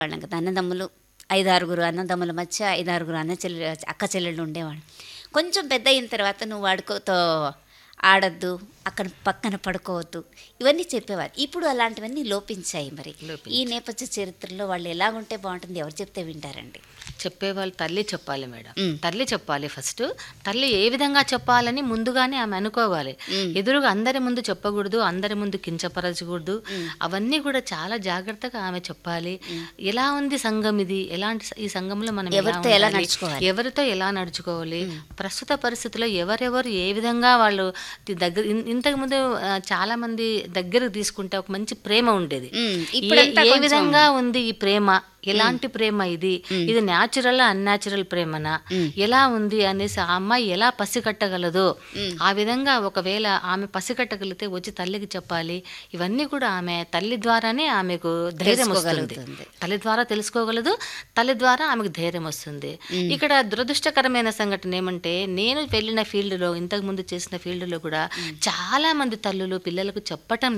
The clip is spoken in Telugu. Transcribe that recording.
వాళ్ళం కదా అన్నదమ్ములు ఐదారుగురు అన్నదమ్ముల మధ్య ఐదారుగురు అన్న చెల్లె అక్క చెల్లెళ్ళు ఉండేవాడు కొంచెం పెద్ద అయిన తర్వాత నువ్వు వాడుకోతో ఆడద్దు అక్కడ పక్కన పడుకోవద్దు ఇవన్నీ చెప్పేవారు ఇప్పుడు అలాంటివన్నీ లోపించాయి మరి లోపించాయి. ఈ నేపథ్య చరిత్రలో వాళ్ళు ఎలాగుంటే బాగుంటుంది ఎవరు చెప్తే వింటారండి చెప్పేవాళ్ళు తల్లి చెప్పాలి మేడం మ్. తల్లి చెప్పాలి ఫస్ట్ తల్లి ఏ విధంగా చెప్పాలని ముందుగానే ఆమె అనుకోవాలి మ్. ఎదురుగా అందరి ముందు చెప్పకూడదు అందరి ముందు కించపరచకూడదు అవన్నీ కూడా చాలా జాగ్రత్తగా ఆమె చెప్పాలి ఎలా ఉంది సంఘం ఇది ఎలాంటి స- ఈ సంఘంలో మనం ఎవరితో ఎలా ఉండాలి? నడుచుకోవాలి? ఎవరితో ఎలా నడుచుకోవాలి ప్రస్తుత పరిస్థితుల్లో ఎవరెవరు ఏ విధంగా వాళ్ళు ది- దగ్గర ఇన్- ఇంతకుముందు ఆ, చాలా మంది దగ్గరకు తీసుకుంటే ఒక మంచి ప్రేమ ఉండేది మ్, ఏ- ఇప్పుడంతా ఏ కొంచెం- విధంగా ఉంది ఈ ప్రేమ ఎలాంటి ప్రేమ ఇది ఇది న్యాచురల్ అన్యాచురల్ ప్రేమనా ఎలా ఉంది అనేసి ఆ అమ్మాయి ఎలా పసిగట్టగలదో ఆ విధంగా ఒకవేళ ఆమె పసిగట్టగలిగితే వచ్చి తల్లికి చెప్పాలి ఇవన్నీ కూడా ఆమె తల్లి ద్వారానే ఆమెకు ధైర్యం వస్తుంది తెలుసుకోగలుగుతుంది. తల్లి ద్వారా తెలుసుకోగలదు తల్లి ద్వారా ఆమెకు ధైర్యం వస్తుంది ఇక్కడ దురదృష్టకరమైన సంఘటన ఏమంటే నేను వెళ్ళిన ఫీల్డ్లో ఇంతకు ముందు చేసిన ఫీల్డ్లో కూడా చాలా మంది తల్లులు పిల్లలకు చెప్పటం